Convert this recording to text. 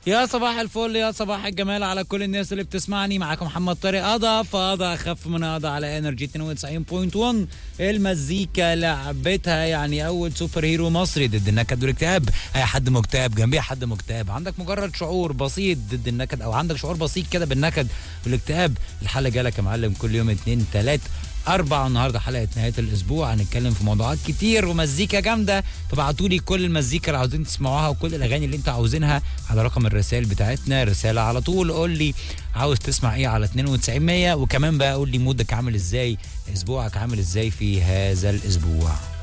يا صباح الفل يا صباح الجمال على كل الناس اللي بتسمعني معاكم محمد طارق قضا فقضا اخف من قضا على انرجي 92.1 المزيكا لعبتها يعني اول سوبر هيرو مصري ضد النكد والاكتئاب اي حد مكتئب جنبيه حد مكتئب عندك مجرد شعور بسيط ضد النكد او عندك شعور بسيط كده بالنكد والاكتئاب الحلقه جالك يا معلم كل يوم اتنين تلات أربعة النهارده حلقة نهاية الأسبوع هنتكلم في موضوعات كتير ومزيكا جامدة فبعتوا لي كل المزيكا اللي عاوزين تسمعوها وكل الأغاني اللي أنتوا عاوزينها على رقم الرسائل بتاعتنا رسالة على طول قول لي عاوز تسمع إيه على 9200 وكمان بقى قول لي مودك عامل إزاي أسبوعك عامل إزاي في هذا الأسبوع